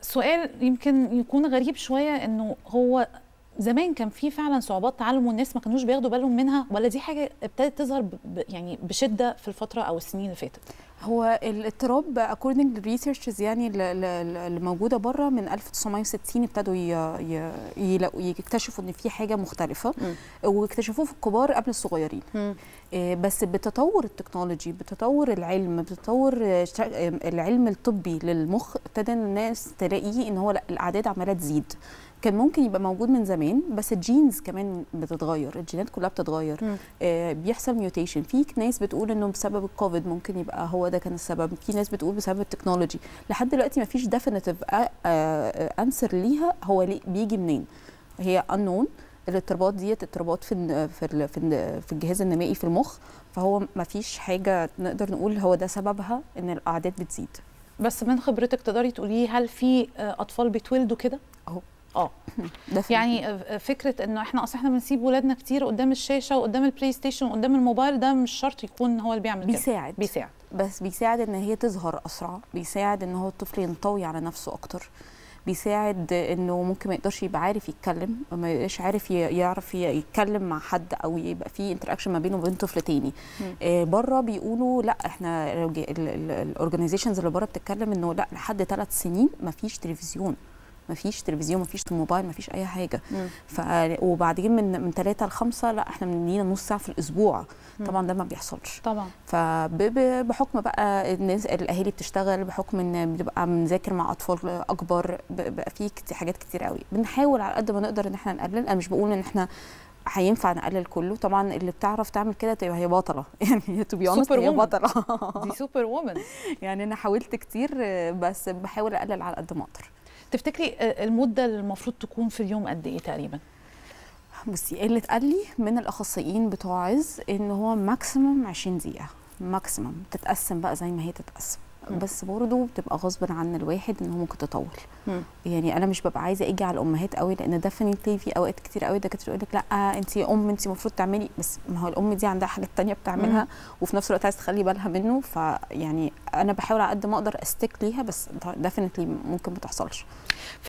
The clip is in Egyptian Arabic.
سؤال يمكن يكون غريب شويه انه هو زمان كان في فعلا صعوبات تعلم والناس ما كانوش بياخدوا بالهم منها ولا دي حاجه ابتدت تظهر ب... يعني بشده في الفتره او السنين اللي فاتت هو الاضطراب according للريسيرشز يعني اللي موجوده بره من 1960 ابتدوا يلاقوا يكتشفوا ان في حاجه مختلفه م. واكتشفوه في الكبار قبل الصغيرين م. بس بتطور التكنولوجي بتطور العلم بتطور العلم الطبي للمخ ابتدى الناس تلاقيه ان هو لا الاعداد عماله تزيد كان ممكن يبقى موجود من زمان بس الجينز كمان بتتغير الجينات كلها بتتغير آه بيحصل ميوتيشن في ناس بتقول انه بسبب الكوفيد ممكن يبقى هو ده كان السبب في ناس بتقول بسبب التكنولوجي لحد دلوقتي ما فيش ديفينيتيف انسر ليها هو ليه بيجي منين هي unknown الاضطرابات ديت اضطرابات في في في الجهاز النمائي في المخ فهو ما فيش حاجه نقدر نقول هو ده سببها ان الاعداد بتزيد بس من خبرتك تقدري تقولي هل في اطفال بيتولدوا كده اهو اه يعني فكره انه احنا اصل احنا بنسيب ولادنا كتير قدام الشاشه وقدام البلاي ستيشن وقدام الموبايل ده مش شرط يكون هو اللي بيعمل بيساعد كده. بيساعد بس بيساعد ان هي تظهر اسرع بيساعد ان هو الطفل ينطوي على نفسه اكتر بيساعد انه ممكن ما يقدرش يبقى عارف يتكلم ما يبقاش عارف يعرف يتكلم مع حد او يبقى في انتراكشن ما بينه وبين طفل تاني آه بره بيقولوا لا احنا الاورجنايزيشنز اللي بره بتتكلم انه لا لحد ثلاث سنين ما فيش تلفزيون ما فيش تلفزيون ما فيش موبايل ما فيش اي حاجه ف وبعدين من من ثلاثة لخمسة لا احنا بندينا نص ساعه في الاسبوع طبعا ده ما بيحصلش طبعا فبحكم بقى الناس الاهالي بتشتغل بحكم ان بنبقى بنذاكر مع اطفال اكبر بقى في كتير حاجات كتير قوي بنحاول على قد ما نقدر ان احنا نقلل انا مش بقول ان احنا هينفع نقلل كله طبعا اللي بتعرف تعمل كده تبقى هي بطله يعني تو بي اونست هي بطله دي سوبر وومن يعني انا حاولت كتير بس بحاول اقلل على قد ما اقدر تفتكري المده اللي المفروض تكون في اليوم قد ايه تقريبا بصي اللي اتقال لي من الاخصائيين بتوع عز ان هو ماكسيمم 20 دقيقه ماكسيمم تتقسم بقى زي ما هي تتقسم م. بس برضه بتبقى غصب عن الواحد ان هو ممكن تطول م. يعني انا مش ببقى عايزه اجي على الامهات قوي لان ديفنتلي في اوقات كتير قوي دكاتره يقول لك لا انت ام انت المفروض تعملي بس ما هو الام دي عندها حاجات تانية بتعملها م. وفي نفس الوقت عايزه تخلي بالها منه فيعني انا بحاول على قد ما اقدر استيك ليها بس ديفنتلي ممكن ما تحصلش